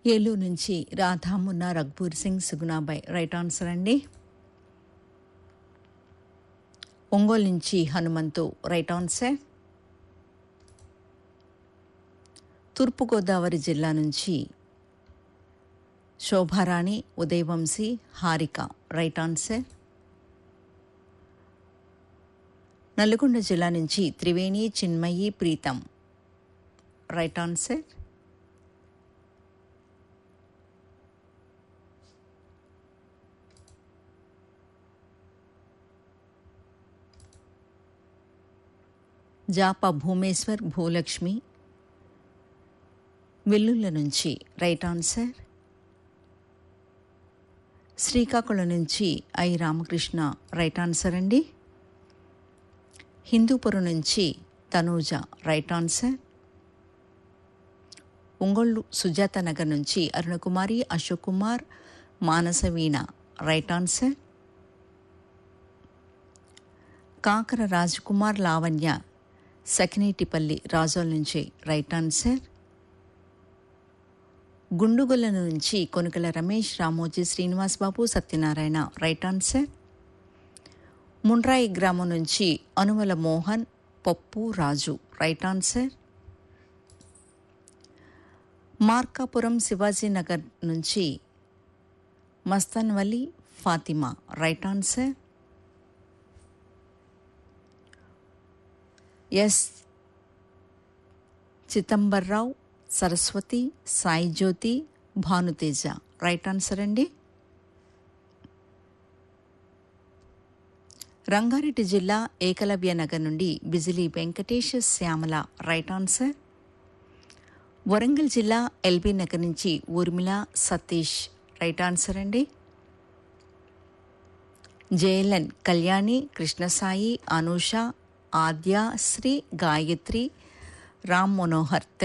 ఏలూరు నుంచి Radhamunna Raghpur Singh Sugunabai right answer అండి ఒంగోలు నుంచి హనుమంతు రైట్ ఆన్సర్ తూర్పుగోదావరి జిల్లా నుంచి శోభారాణి ఉదయవంశీ హారిక రైట్ ఆన్సర్ నల్గొండ జిల్లా నుంచి త్రివేణి చిన్మయి ప్రీతం రైట్ ఆన్సర్ జాప భూమేశ్వర్ భూలక్ష్మి వెల్లుల్ల నుంచి రైట్ ఆన్సర్ శ్రీకాకుళం నుంచి ఐ రామకృష్ణ రైట్ ఆన్సర్ అండి హిందూపురం నుంచి తనూజ రైట్ ఆన్సర్ ఒంగోళ్ళు సుజాత నగర్ నుంచి అరుణకుమారి అశోక్ కుమార్ మానసవీణ రైట్ ఆన్సర్ కాకర రాజకుమార్ లావణ్య సకినేటిపల్లి రాజోల్ నుంచి రైట్ ఆన్సర్ గుండుగొల్ల నుంచి కొనుకల రమేష్ రామోజీ శ్రీనివాస్ బాబు సత్యనారాయణ రైట్ ఆన్సర్ ముండ్రాయి గ్రామం నుంచి అనుమల మోహన్ పప్పు రాజు రైట్ ఆన్సర్ మార్కాపురం శివాజీనగర్ నుంచి Mastan Vali Fatima right answer S Chidambarrao Saraswati Sai Jyoti Bhanuteja right answer అండి రంగారెడ్డి జిల్లా ఏకలవ్య నగర్ నుండి బిజిలీ వెంకటేష్ శ్యామల రైట్ ఆన్సర్ వరంగల్ జిల్లా ఎల్బీ నగర్ నుంచి ఊర్మిళ సతీష్ రైట్ ఆన్సర్ అండి జయలన్ కళ్యాణి కృష్ణసాయి అనూష ఆద్య శ్రీ గాయత్రి రామ్ మనోహర్